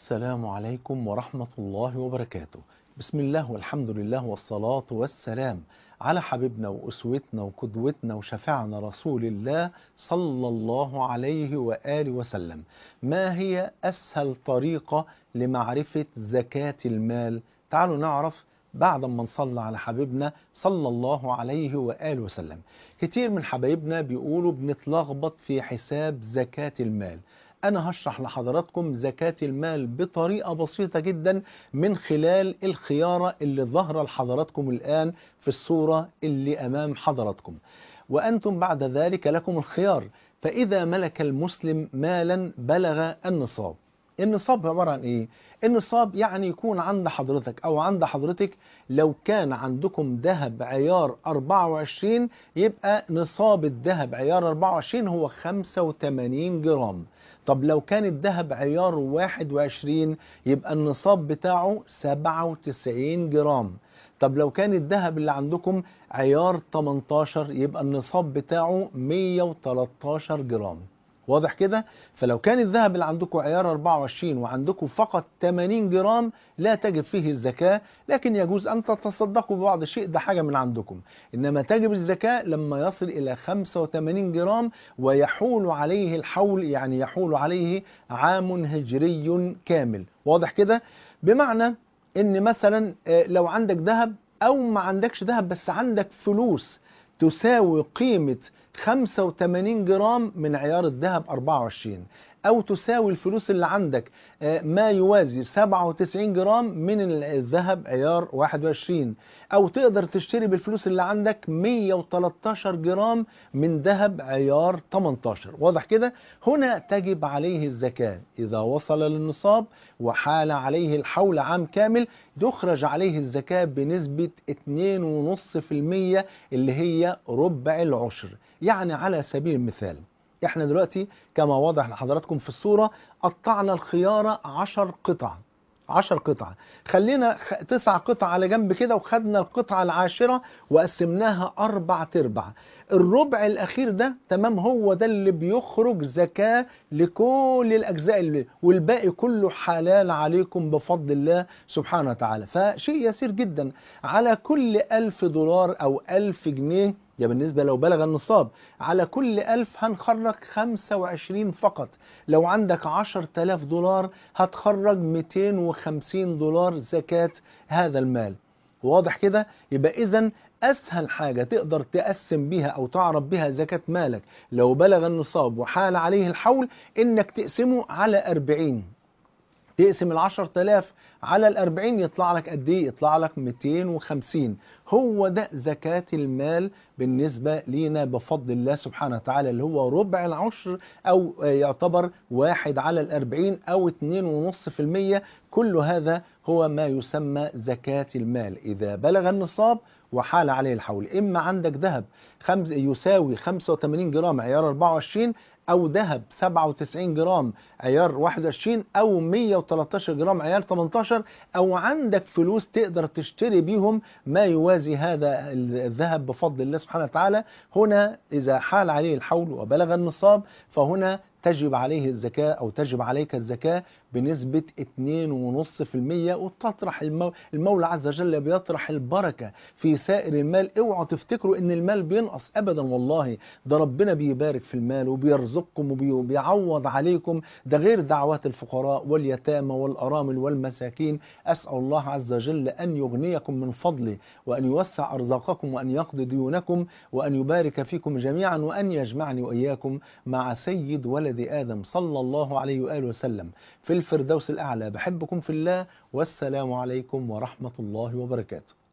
السلام عليكم ورحمة الله وبركاته بسم الله والحمد لله والصلاة والسلام على حبيبنا وأسوتنا وقدوتنا وشفعنا رسول الله صلى الله عليه وآله وسلم ما هي أسهل طريقة لمعرفة زكاة المال تعالوا نعرف بعد ما نصلى على حبيبنا صلى الله عليه وآله وسلم كتير من حبايبنا بيقولوا بنتلخبط في حساب زكاة المال أنا هشرح لحضراتكم زكاة المال بطريقة بسيطة جدا من خلال الخيارة اللي ظهر لحضراتكم الآن في الصورة اللي أمام حضراتكم وأنتم بعد ذلك لكم الخيار فإذا ملك المسلم مالا بلغ النصاب النصاب عبارة عن إيه؟ النصاب يعني يكون عند حضرتك أو عند حضرتك لو كان عندكم ذهب عيار 24 يبقى نصاب الذهب عيار 24 هو 85 جرام طب لو كان الذهب عيار 21 يبقى النصاب بتاعه 97 جرام طب لو كان الذهب اللي عندكم عيار 18 يبقى النصاب بتاعه 113 جرام واضح كده فلو كان الذهب اللي عندكم عيار 24 وعندكم فقط 80 جرام لا تجب فيه الزكاة لكن يجوز أن تتصدقوا ببعض الشيء ده حاجة من عندكم إنما تجب الزكاة لما يصل إلى 85 جرام ويحول عليه الحول يعني يحول عليه عام هجري كامل واضح كده بمعنى إن مثلا لو عندك ذهب أو ما عندكش ذهب بس عندك فلوس تساوي قيمة 85 جرام من عيار الذهب 24 أو تساوي الفلوس اللي عندك ما يوازي 97 جرام من الذهب عيار 21 أو تقدر تشتري بالفلوس اللي عندك 113 جرام من ذهب عيار 18 واضح كده هنا تجب عليه الزكاة إذا وصل للنصاب وحال عليه الحول عام كامل يخرج عليه الزكاة بنسبة 2.5% اللي هي ربع العشر يعني على سبيل المثال احنا دلوقتي كما واضح لحضراتكم في الصورة قطعنا الخيارة عشر قطع عشر قطع خلينا تسع قطع على جنب كده وخدنا القطعة العاشرة وقسمناها أربع تربع الربع الأخير ده تمام هو ده اللي بيخرج زكاة لكل الأجزاء اللي والباقي كله حلال عليكم بفضل الله سبحانه وتعالى فشيء يسير جدا على كل ألف دولار أو ألف جنيه ده بالنسبة لو بلغ النصاب على كل ألف هنخرج 25 فقط لو عندك 10000 دولار هتخرج 250 دولار زكاة هذا المال واضح كده يبقى إذا أسهل حاجة تقدر تقسم بها أو تعرف بها زكاة مالك لو بلغ النصاب وحال عليه الحول إنك تقسمه على 40 تقسم العشر تلاف على الأربعين يطلع لك قد ايه يطلع لك 250 هو ده زكاة المال بالنسبة لينا بفضل الله سبحانه وتعالى اللي هو ربع العشر أو يعتبر واحد على الأربعين أو اتنين ونص في المية كل هذا هو ما يسمى زكاة المال إذا بلغ النصاب وحال عليه الحول إما عندك ذهب خمس يساوي 85 جرام عيار 24 أو ذهب 97 جرام عيار 21 أو 113 جرام عيار 18 أو عندك فلوس تقدر تشتري بيهم ما يوازي هذا الذهب بفضل الله سبحانه وتعالى هنا إذا حال عليه الحول وبلغ النصاب فهنا تجب عليه الزكاة أو تجب عليك الزكاة بنسبة 2.5% وتطرح المو... المولى عز وجل بيطرح البركة في سائر المال اوعوا تفتكروا ان المال بينقص ابدا والله ده ربنا بيبارك في المال وبيرزقكم وبيعوض عليكم ده غير دعوات الفقراء واليتامى والأرامل والمساكين أسأل الله عز وجل أن يغنيكم من فضله وأن يوسع أرزاقكم وأن يقضي ديونكم وأن يبارك فيكم جميعا وأن يجمعني وإياكم مع سيد ولد آدم صلى الله عليه وآله وسلم في الفردوس الأعلى بحبكم في الله والسلام عليكم ورحمة الله وبركاته